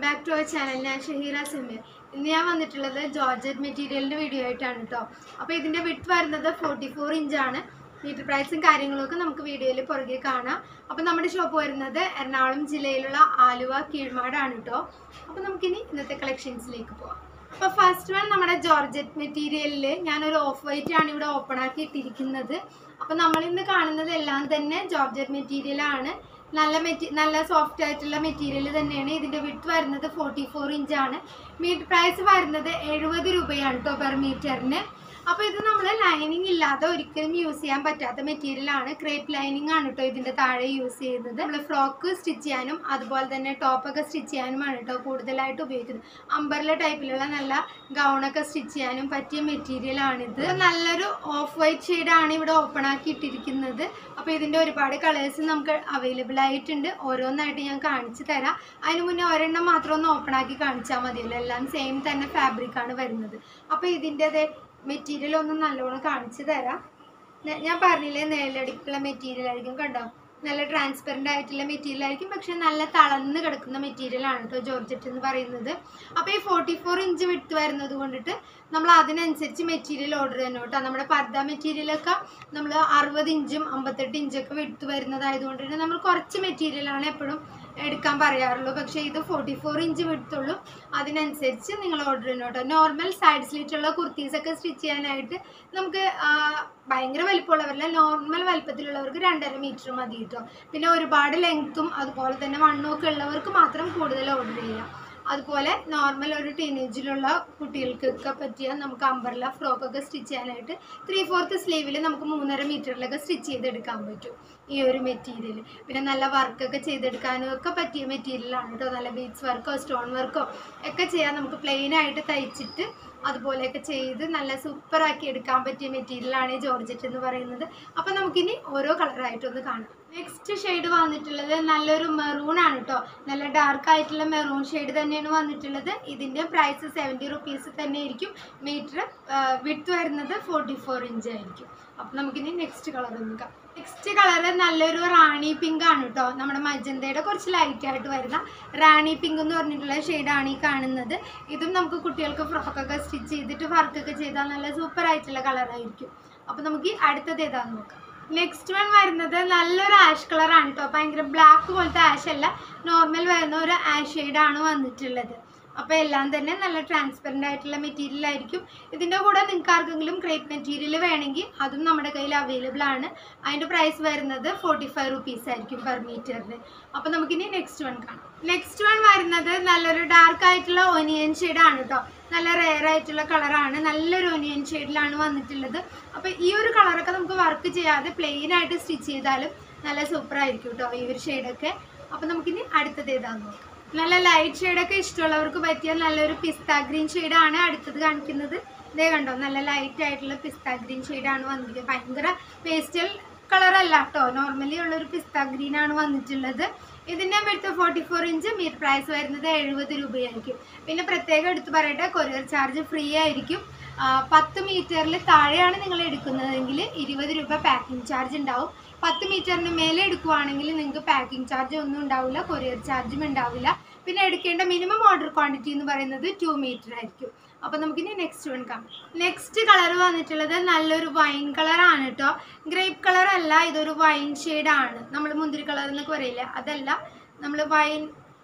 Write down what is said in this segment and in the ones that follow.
back to our channel ഞാൻ ഷഹീറ സമീർ ഇന്ന് ഞാൻ വന്നിട്ടുള്ളത് ജോർജറ്റ് മെറ്റീരിയലിൻ്റെ വീഡിയോ ആയിട്ടാണ് കേട്ടോ അപ്പോൾ ഇതിൻ്റെ വിട്ട് വരുന്നത് ഫോർട്ടി ഫോർ ഇഞ്ചാണ് മീറ്റർ പ്രൈസും കാര്യങ്ങളൊക്കെ നമുക്ക് വീഡിയോയിൽ പുറകെ കാണാം അപ്പോൾ നമ്മുടെ ഷോപ്പ് വരുന്നത് എറണാകുളം ജില്ലയിലുള്ള ആലുവ കീഴ്മാടാണ് കേട്ടോ അപ്പോൾ നമുക്കിനി ഇന്നത്തെ കളക്ഷൻസിലേക്ക് പോവാം അപ്പോൾ ഫസ്റ്റ് വൺ നമ്മുടെ ജോർജറ്റ് മെറ്റീരിയലിൽ ഞാനൊരു ഓഫ് വൈറ്റ് ആണ് ഇവിടെ ഓപ്പൺ ആക്കി ഇട്ടിരിക്കുന്നത് അപ്പോൾ നമ്മളിന്ന് കാണുന്നത് എല്ലാം തന്നെ ജോർജറ്റ് മെറ്റീരിയലാണ് നല്ല മെറ്റീ നല്ല സോഫ്റ്റ് ആയിട്ടുള്ള മെറ്റീരിയൽ തന്നെയാണ് ഇതിൻ്റെ വിട്ട് വരുന്നത് ഫോർട്ടി ഫോർ ഇഞ്ചാണ് മീറ്റർ പ്രൈസ് വരുന്നത് എഴുപത് രൂപയാണ് കേട്ടോ പെർ മീറ്ററിന് അപ്പോൾ ഇത് നമ്മൾ ലൈനിങ് ഇല്ലാതെ ഒരിക്കലും യൂസ് ചെയ്യാൻ പറ്റാത്ത മെറ്റീരിയലാണ് ക്രേപ്പ് ലൈനിങ് ആണ് കേട്ടോ ഇതിൻ്റെ താഴെ യൂസ് ചെയ്യുന്നത് നമ്മൾ ഫ്രോക്ക് സ്റ്റിച്ച് ചെയ്യാനും അതുപോലെ തന്നെ ടോപ്പൊക്കെ സ്റ്റിച്ച് ചെയ്യാനുമാണ് കേട്ടോ കൂടുതലായിട്ട് ഉപയോഗിക്കുന്നത് അമ്പർല ടൈപ്പിലുള്ള നല്ല ഗൗണൊക്കെ സ്റ്റിച്ച് ചെയ്യാനും പറ്റിയ മെറ്റീരിയലാണിത് നല്ലൊരു ഓഫ് വൈറ്റ് ഷെയ്ഡാണ് ഇവിടെ ഓപ്പൺ ആക്കി ഇട്ടിരിക്കുന്നത് അപ്പോൾ ഇതിൻ്റെ ഒരുപാട് കളേഴ്സ് നമുക്ക് അവൈലബിൾ ആയിട്ടുണ്ട് ഓരോന്നായിട്ട് ഞാൻ കാണിച്ചു തരാം അതിന് മുന്നേ ഒരെണ്ണം മാത്രം ഒന്ന് ഓപ്പൺ ആക്കി കാണിച്ചാൽ മതിയല്ലോ എല്ലാം സെയിം തന്നെ ഫാബ്രിക് ആണ് വരുന്നത് അപ്പോൾ ഇതിൻ്റെ മെറ്റീരിയൽ ഒന്ന് നല്ലോണം കാണിച്ചു തരാം ഞ- ഞാൻ പറഞ്ഞില്ലേ നേലടിക്കുള്ള മെറ്റീരിയൽ ആയിരിക്കും കണ്ടോ നല്ല ട്രാൻസ്പെറൻ്റ് ആയിട്ടുള്ള മെറ്റീരിയൽ ആയിരിക്കും പക്ഷെ നല്ല തളർന്ന് കിടക്കുന്ന മെറ്റീരിയൽ ആണ് കേട്ടോ ജോർജറ്റ് എന്ന് പറയുന്നത് അപ്പോൾ ഈ ഫോർട്ടി ഫോർ ഇഞ്ച് വിട്ട് വരുന്നത് കൊണ്ടിട്ട് നമ്മൾ അതിനനുസരിച്ച് മെറ്റീരിയൽ ഓർഡർ തന്നെ കേട്ടോ നമ്മുടെ പർദ്ദ മെറ്റീരിയലൊക്കെ നമ്മൾ അറുപത് ഇഞ്ചും അമ്പത്തെട്ട് ഇഞ്ചൊക്കെ വിട്ട് വരുന്നതായതുകൊണ്ട് തന്നെ നമ്മൾ കുറച്ച് മെറ്റീരിയലാണ് എപ്പോഴും എടുക്കാൻ പറയാറുള്ളൂ പക്ഷേ ഇത് ഫോർട്ടി ഫോർ ഇഞ്ച് വിടുത്തുള്ളൂ അതിനനുസരിച്ച് നിങ്ങൾ ഓർഡർ ചെയ്യണം കേട്ടോ നോർമൽ സൈഡ് സ്ലിറ്റുള്ള കുർത്തീസൊക്കെ സ്റ്റിച്ച് ചെയ്യാനായിട്ട് നമുക്ക് ആ, ഭയങ്കര വലിപ്പമുള്ളവരല്ല നോർമൽ വലിപ്പത്തിലുള്ളവർക്ക് രണ്ടര മീറ്റർ മതി കേട്ടോ പിന്നെ ഒരുപാട് ലെങ്ത്തും അതുപോലെ തന്നെ വണ്ണവും ഒക്കെ ഉള്ളവർക്ക് മാത്രം കൂടുതൽ ഓർഡർ ചെയ്യാം അതുപോലെ നോർമൽ ഒരു ടീനേജിലുള്ള കുട്ടികൾക്കൊക്കെ പറ്റിയ നമുക്ക് അമ്പർല ഫ്രോക്കൊക്കെ സ്റ്റിച്ച് ചെയ്യാനായിട്ട് ത്രീ ഫോർത്ത് സ്ലീവിൽ നമുക്ക് മൂന്നര മീറ്ററിലൊക്കെ സ്റ്റിച്ച് ചെയ്തെടുക്കാൻ പറ്റും ഈ ഒരു മെറ്റീരിയൽ പിന്നെ നല്ല വർക്കൊക്കെ ചെയ്തെടുക്കാനും ഒക്കെ പറ്റിയ മെറ്റീരിയലാണ് കേട്ടോ നല്ല ബീഡ്സ് വർക്കോ സ്റ്റോൺ വർക്കോ ഒക്കെ ചെയ്യാൻ നമുക്ക് പ്ലെയിൻ ആയിട്ട് തയ്ച്ചിട്ട് അതുപോലെയൊക്കെ ചെയ്ത് നല്ല സൂപ്പറാക്കി എടുക്കാൻ പറ്റിയ മെറ്റീരിയലാണ് ഈ ജോർജറ്റ് എന്ന് പറയുന്നത് അപ്പോൾ നമുക്കിനി ഓരോ കളറായിട്ടൊന്ന് കാണാം നെക്സ്റ്റ് ഷെയ്ഡ് വന്നിട്ടുള്ളത് നല്ലൊരു മെറൂൺ ആണ് കേട്ടോ നല്ല ഡാർക്ക് ആയിട്ടുള്ള മെറൂൺ ഷെയ്ഡ് തന്നെയാണ് വന്നിട്ടുള്ളത് ഇതിൻ്റെ പ്രൈസ് സെവൻറ്റി റുപ്പീസ് തന്നെ ആയിരിക്കും മീറ്റർ വിട്ട് വരുന്നത് ഫോർട്ടി ഫോർ ഇഞ്ച് ആയിരിക്കും അപ്പം നമുക്കിനി നെക്സ്റ്റ് കളർ നോക്കാം നെക്സ്റ്റ് കളർ നല്ലൊരു റാണി പിങ്ക് ആണ് കേട്ടോ നമ്മുടെ മജന്തയുടെ കുറച്ച് ലൈറ്റ് ആയിട്ട് വരുന്ന റാണി പിങ്ക് എന്ന് പറഞ്ഞിട്ടുള്ള ഷെയ്ഡാണ് ഈ കാണുന്നത് ഇതും നമുക്ക് കുട്ടികൾക്ക് ഫ്രോക്കൊക്കെ സ്റ്റിച്ച് ചെയ്തിട്ട് വർക്കൊക്കെ ചെയ്താൽ നല്ല സൂപ്പർ ആയിട്ടുള്ള കളറായിരിക്കും അപ്പോൾ നമുക്ക് ഈ അടുത്തത് ഏതാന്ന് നോക്കാം നെക്സ്റ്റ് വൺ വരുന്നത് നല്ലൊരു ആഷ് കളറാണ് കേട്ടോ ഭയങ്കര ബ്ലാക്ക് പോലത്തെ ആഷ് അല്ല നോർമൽ വരുന്ന ഒരു ആഷ് ഷെയ്ഡാണ് വന്നിട്ടുള്ളത് അപ്പോൾ എല്ലാം തന്നെ നല്ല ട്രാൻസ്പെറൻ്റ് ആയിട്ടുള്ള മെറ്റീരിയൽ ആയിരിക്കും ഇതിൻ്റെ കൂടെ നിങ്ങൾക്ക് ആർക്കെങ്കിലും ക്രേപ്പ് മെറ്റീരിയൽ വേണമെങ്കിൽ അതും നമ്മുടെ കയ്യിൽ അവൈലബിൾ ആണ് അതിൻ്റെ പ്രൈസ് വരുന്നത് ഫോർട്ടി ഫൈവ് റുപ്പീസ് ആയിരിക്കും പെർ മീറ്ററിന് അപ്പോൾ നമുക്കിനി നെക്സ്റ്റ് വൺ കാണാം നെക്സ്റ്റ് വൺ വരുന്നത് നല്ലൊരു ഡാർക്ക് ആയിട്ടുള്ള ഒനിയൻ ഷെയ്ഡാണ് കേട്ടോ നല്ല റെയർ ആയിട്ടുള്ള കളറാണ് നല്ലൊരു ഒനിയൻ ഷെയ്ഡിലാണ് വന്നിട്ടുള്ളത് അപ്പോൾ ഈ ഒരു കളറൊക്കെ നമുക്ക് വർക്ക് ചെയ്യാതെ പ്ലെയിൻ ആയിട്ട് സ്റ്റിച്ച് ചെയ്താലും നല്ല സൂപ്പർ ആയിരിക്കും കേട്ടോ ഈ ഒരു ഷെയ്ഡൊക്കെ അപ്പോൾ നമുക്കിനി അടുത്തത് ഏതാന്ന് നോക്കാം നല്ല ലൈറ്റ് ഷെയ്ഡൊക്കെ ഇഷ്ടമുള്ളവർക്ക് പറ്റിയ നല്ലൊരു പിസ്ത ഗ്രീൻ ഷെയ്ഡാണ് അടുത്തത് കാണിക്കുന്നത് ഇതേ കണ്ടോ നല്ല ലൈറ്റ് ആയിട്ടുള്ള പിസ്ത ഗ്രീൻ ഷെയ്ഡാണ് വന്നിരിക്കുന്നത് ഭയങ്കര പേസ്റ്റൽ കളറല്ല കേട്ടോ നോർമലി ഉള്ളൊരു പിസ്ത ഗ്രീൻ ആണ് വന്നിട്ടുള്ളത് ഇതിൻ്റെ അടുത്ത് forty four inch metre price വരുന്നത് എഴുപത് രൂപയായിരിക്കും പിന്നെ പ്രത്യേകം എടുത്ത് പറയട്ടെ കൊറിയർ ചാർജ് ഫ്രീ ആയിരിക്കും ആ, പത്ത് മീറ്ററിൽ താഴെയാണ് നിങ്ങൾ എടുക്കുന്നതെങ്കിൽ ഇരുപത് രൂപ പാക്കിംഗ് ചാർജ് ഉണ്ടാവും പത്ത് മീറ്ററിന് മേലെ എടുക്കുവാണെങ്കിൽ നിങ്ങൾക്ക് പാക്കിംഗ് ചാർജ് ഒന്നും ഉണ്ടാവില്ല കൊറിയർ ചാർജും ഉണ്ടാവില്ല പിന്നെ എടുക്കേണ്ട മിനിമം ഓർഡർ ക്വാണ്ടിറ്റി എന്ന് പറയുന്നത് ടു മീറ്റർ ആയിരിക്കും അപ്പോൾ നമുക്കിനി നെക്സ്റ്റ് വൺ കാണാം നെക്സ്റ്റ് കളർ വന്നിട്ടുള്ളത് നല്ലൊരു വൈൻ കളറാണ് കേട്ടോ ഗ്രേപ്പ് കളർ അല്ല ഇതൊരു വൈൻ ആണ് നമ്മൾ മുന്തിരി കളർ എന്നൊക്കെ പറയില്ല അതല്ല നമ്മൾ വൈൻ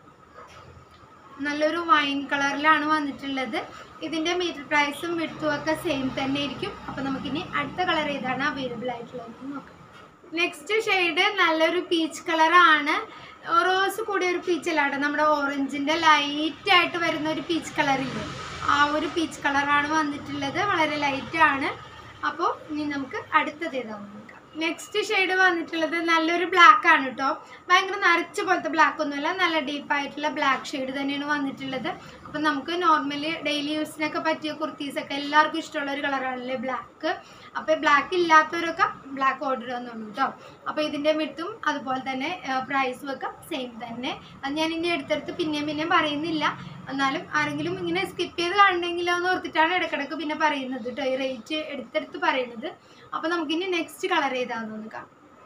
നല്ലൊരു വൈൻ കളറിലാണ് വന്നിട്ടുള്ളത് ഇതിൻ്റെ മീറ്റർ പ്രൈസും വിട്ടും ഒക്കെ സെയിം തന്നെ ആയിരിക്കും അപ്പോൾ നമുക്കിനി അടുത്ത കളർ ഏതാണ് അവൈലബിൾ ആയിട്ടുള്ളത് നോക്കാം നെക്സ്റ്റ് ഷെയ്ഡ് നല്ലൊരു പീച്ച് കളറാണ് റോസ് കൂടിയ ഒരു പീച്ച് അല്ലാട്ടോ നമ്മുടെ ഓറഞ്ചിൻ്റെ ലൈറ്റ് ആയിട്ട് വരുന്ന ഒരു പീച്ച് കളറില്ലേ ആ ഒരു പീച്ച് കളറാണ് വന്നിട്ടുള്ളത് വളരെ ലൈറ്റ് ആണ് അപ്പോൾ ഇനി നമുക്ക് അടുത്തത് ഏതാണെന്ന് നോക്കാം നെക്സ്റ്റ് ഷെയ്ഡ് വന്നിട്ടുള്ളത് നല്ലൊരു ബ്ലാക്ക് ആണ് കേട്ടോ ഭയങ്കര നരച്ച പോലത്തെ ബ്ലാക്ക് ഒന്നുമല്ല നല്ല ഡീപ്പായിട്ടുള്ള ബ്ലാക്ക് ഷെയ്ഡ് തന്നെയാണ് വന്നിട്ടുള്ളത് അപ്പം നമുക്ക് നോർമലി ഡെയിലി യൂസിനൊക്കെ പറ്റിയ കുർത്തീസൊക്കെ എല്ലാവർക്കും ഇഷ്ടമുള്ള ഒരു കളറാണല്ലേ ബ്ലാക്ക് അപ്പോൾ ബ്ലാക്ക് ഇല്ലാത്തവരൊക്കെ ബ്ലാക്ക് ഓർഡർ തന്നുള്ളൂ കേട്ടോ അപ്പോൾ ഇതിൻ്റെ വിട്ടും അതുപോലെ തന്നെ പ്രൈസും ഒക്കെ സെയിം തന്നെ അത് ഞാൻ ഇനി എടുത്തെടുത്ത് പിന്നെയും പിന്നെയും പറയുന്നില്ല എന്നാലും ആരെങ്കിലും ഇങ്ങനെ സ്കിപ്പ് ചെയ്ത് കാണണമെങ്കിലോ എന്ന് ഓർത്തിട്ടാണ് ഇടയ്ക്കിടയ്ക്ക് പിന്നെ പറയുന്നത് കേട്ടോ ഈ റേറ്റ് എടുത്തെടുത്ത് പറയുന്നത് അപ്പോൾ നമുക്കിനി നെക്സ്റ്റ് കളർ ഏതാണെന്ന് കാണാം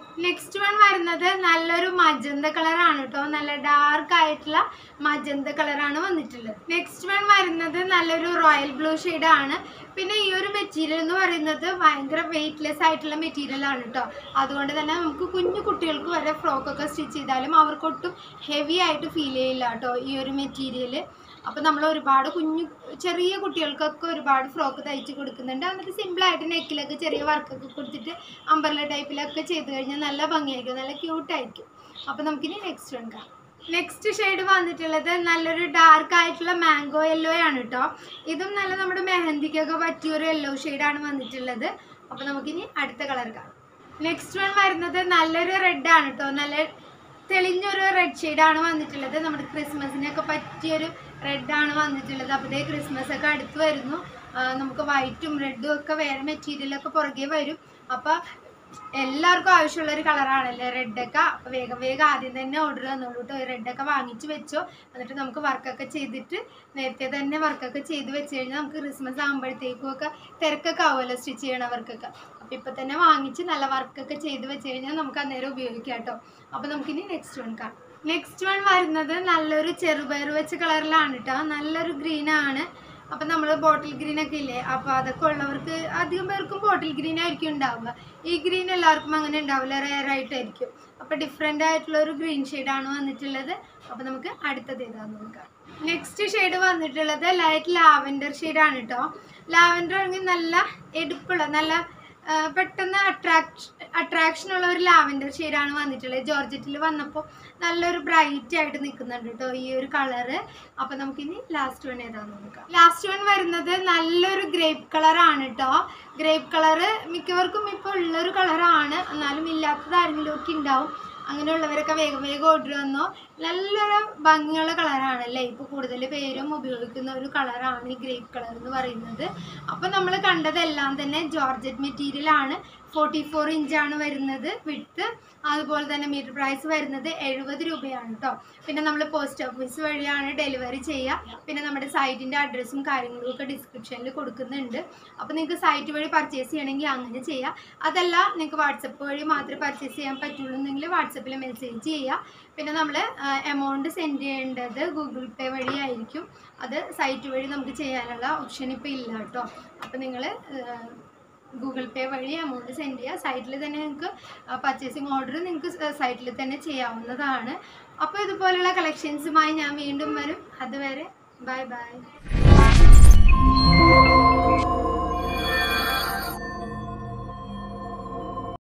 നെക്സ്റ്റ് വൺ വരുന്നത് നല്ലൊരു മജന്ത കളറാണ് കേട്ടോ നല്ല ഡാർക്ക് ആയിട്ടുള്ള മജന്ത കളറാണ് വന്നിട്ടുള്ളത് നെക്സ്റ്റ് വൺ വരുന്നത് നല്ലൊരു റോയൽ ബ്ലൂ ആണ് പിന്നെ ഈ ഒരു മെറ്റീരിയൽ എന്ന് പറയുന്നത് ഭയങ്കര വെയിറ്റ്ലെസ് ആയിട്ടുള്ള മെറ്റീരിയൽ ആണ് കേട്ടോ അതുകൊണ്ട് തന്നെ നമുക്ക് കുഞ്ഞു കുട്ടികൾക്ക് വരെ ഫ്രോക്കൊക്കെ സ്റ്റിച്ച് ചെയ്താലും അവർക്കൊട്ടും ഹെവി ആയിട്ട് ഫീൽ ചെയ്യില്ല കേട്ടോ ഈ ഒരു മെറ്റീരിയൽ അപ്പോൾ നമ്മൾ ഒരുപാട് കുഞ്ഞു ചെറിയ കുട്ടികൾക്കൊക്കെ ഒരുപാട് ഫ്രോക്ക് തയ്ച്ച് കൊടുക്കുന്നുണ്ട് എന്നിട്ട് സിമ്പിളായിട്ട് നെക്കിലൊക്കെ ചെറിയ വർക്കൊക്കെ കൊടുത്തിട്ട് അമ്പർല ടൈപ്പിലൊക്കെ ചെയ്ത് കഴിഞ്ഞാൽ നല്ല ഭംഗിയായിരിക്കും നല്ല ക്യൂട്ടായിരിക്കും അപ്പോൾ നമുക്കിനി നെക്സ്റ്റ് വൺ കാണാം നെക്സ്റ്റ് ഷെയ്ഡ് വന്നിട്ടുള്ളത് നല്ലൊരു ഡാർക്ക് ആയിട്ടുള്ള മാംഗോ യെല്ലോ ആണ് കേട്ടോ ഇതും നല്ല നമ്മുടെ മെഹന്തിക്കൊക്കെ പറ്റിയ ഒരു യെല്ലോ ഷെയ്ഡാണ് വന്നിട്ടുള്ളത് അപ്പോൾ നമുക്കിനി അടുത്ത കളർ കാണാം നെക്സ്റ്റ് വൺ വരുന്നത് നല്ലൊരു റെഡ് ആണ് കേട്ടോ നല്ല തെളിഞ്ഞൊരു റെഡ് ഷെയ്ഡാണ് വന്നിട്ടുള്ളത് നമ്മുടെ ക്രിസ്മസിനൊക്കെ പറ്റിയൊരു റെഡാണ് വന്നിട്ടുള്ളത് അപ്പോൾ ഇതേ ക്രിസ്മസ് ഒക്കെ അടുത്ത് വരുന്നു ആ, നമുക്ക് വൈറ്റും റെഡും ഒക്കെ വേറെ മെറ്റീരിയലൊക്കെ പുറകെ വരും അപ്പോൾ എല്ലാവർക്കും ആവശ്യമുള്ള ഒരു കളറാണല്ലേ റെഡൊക്കെ അപ്പോൾ വേഗം വേഗം ആദ്യം തന്നെ ഓർഡർ തന്നോളൂ കേട്ടോ റെഡൊക്കെ വാങ്ങിച്ച് വെച്ചോ എന്നിട്ട് നമുക്ക് വർക്കൊക്കെ ചെയ്തിട്ട് നേരത്തെ തന്നെ വർക്കൊക്കെ ചെയ്ത് വെച്ച് കഴിഞ്ഞാൽ നമുക്ക് ക്രിസ്മസ് ആകുമ്പോഴത്തേക്കും ഒക്കെ തിരക്കൊക്കെ ആവുമല്ലോ സ്റ്റിച്ച് ചെയ്യണവർക്കൊക്കെ അപ്പോൾ ഇപ്പം തന്നെ വാങ്ങിച്ച് നല്ല വർക്കൊക്കെ ചെയ്ത് വെച്ച് കഴിഞ്ഞാൽ നമുക്ക് അന്നേരം ഉപയോഗിക്കാം കേട്ടോ അപ്പോൾ നമുക്കിനി നെക്സ്റ്റ് വൺ കാണാം നെക്സ്റ്റ് വൺ വരുന്നത് നല്ലൊരു ചെറുപയർ വെച്ച കളറിലാണ് കേട്ടോ നല്ലൊരു ഗ്രീൻ ആണ് അപ്പം നമ്മൾ ബോട്ടിൽ ഗ്രീൻ ഒക്കെ ഇല്ലേ അപ്പോൾ അതൊക്കെ ഉള്ളവർക്ക് അധികം പേർക്കും ബോട്ടിൽ ഗ്രീൻ ആയിരിക്കും ഉണ്ടാവുക ഈ ഗ്രീൻ എല്ലാവർക്കും അങ്ങനെ ഉണ്ടാവില്ല റെയർ ആയിട്ടായിരിക്കും അപ്പോൾ ഡിഫറെൻ്റ് ആയിട്ടുള്ള ഒരു ഗ്രീൻ ഷെയ്ഡാണ് വന്നിട്ടുള്ളത് അപ്പോൾ നമുക്ക് അടുത്തത് ഏതാന്ന് നോക്കാം നെക്സ്റ്റ് ഷെയ്ഡ് വന്നിട്ടുള്ളത് ലൈറ്റ് ലാവൻഡർ ഷെയ്ഡാണ് കേട്ടോ ലാവൻഡർ ആണെങ്കിൽ നല്ല എടുപ്പുള്ള നല്ല ആ, പെട്ടെന്ന് അട്രാക്ഷൻ അട്രാക്ഷൻ ഉള്ള ഒരു ലാവൻഡർ ഷെയ്ഡാണ് വന്നിട്ടുള്ളത് ജോർജറ്റിൽ വന്നപ്പോൾ നല്ലൊരു ബ്രൈറ്റ് ആയിട്ട് നിൽക്കുന്നുണ്ട് കേട്ടോ ഈ ഒരു കളറ് അപ്പോൾ നമുക്കിനി ലാസ്റ്റ് വൺ ഏതാന്ന് നോക്കാം ലാസ്റ്റ് വൺ വരുന്നത് നല്ലൊരു ഗ്രേപ്പ് കളറാണ് കേട്ടോ ഗ്രേപ്പ് കളറ് മിക്കവർക്കും ഇപ്പോൾ ഉള്ളൊരു കളറാണ് എന്നാലും ഇല്ലാത്തത് ആരെങ്കിലും ഒക്കെ ഉണ്ടാവും അങ്ങനെയുള്ളവരൊക്കെ വേഗം വേഗം ഓർഡർ വന്നോ നല്ലൊരു ഭംഗിയുള്ള കളറാണല്ലേ ഇപ്പോൾ കൂടുതൽ പേരും ഉപയോഗിക്കുന്ന ഒരു കളറാണ് ഈ ഗ്രേപ്പ് കളർ എന്ന് പറയുന്നത് അപ്പോൾ നമ്മൾ കണ്ടതെല്ലാം തന്നെ ജോർജറ്റ് മെറ്റീരിയൽ ആണ് ഫോർട്ടി ഫോർ ഇഞ്ചാണ് വരുന്നത് വിട്ട് അതുപോലെ തന്നെ മീറ്റർ പ്രൈസ് വരുന്നത് എഴുപത് രൂപയാണ് കേട്ടോ പിന്നെ നമ്മൾ പോസ്റ്റ് ഓഫീസ് വഴിയാണ് ഡെലിവറി ചെയ്യുക പിന്നെ നമ്മുടെ സൈറ്റിൻ്റെ അഡ്രസ്സും കാര്യങ്ങളും ഒക്കെ ഡിസ്ക്രിപ്ഷനിൽ കൊടുക്കുന്നുണ്ട് അപ്പോൾ നിങ്ങൾക്ക് സൈറ്റ് വഴി പർച്ചേസ് ചെയ്യണമെങ്കിൽ അങ്ങനെ ചെയ്യാം അതല്ല നിങ്ങൾക്ക് വാട്സപ്പ് വഴി മാത്രമേ പർച്ചേസ് ചെയ്യാൻ പറ്റുള്ളൂ എന്നെങ്കിൽ വാട്സപ്പിൽ മെസ്സേജ് ചെയ്യുക പിന്നെ നമ്മൾ എമൗണ്ട് സെൻഡ് ചെയ്യേണ്ടത് ഗൂഗിൾ പേ വഴി ആയിരിക്കും അത് സൈറ്റ് വഴി നമുക്ക് ചെയ്യാനുള്ള ഓപ്ഷൻ ഇപ്പോൾ ഇല്ല കേട്ടോ അപ്പോൾ നിങ്ങൾ ഗൂഗിൾ പേ വഴി എമൗണ്ട് സെൻഡ് ചെയ്യുക സൈറ്റിൽ തന്നെ നിങ്ങൾക്ക് പർച്ചേസിങ് ഓർഡർ നിങ്ങൾക്ക് സൈറ്റിൽ തന്നെ ചെയ്യാവുന്നതാണ് അപ്പോൾ ഇതുപോലുള്ള കളക്ഷൻസുമായി ഞാൻ വീണ്ടും വരും അതുവരെ ബൈ ബൈ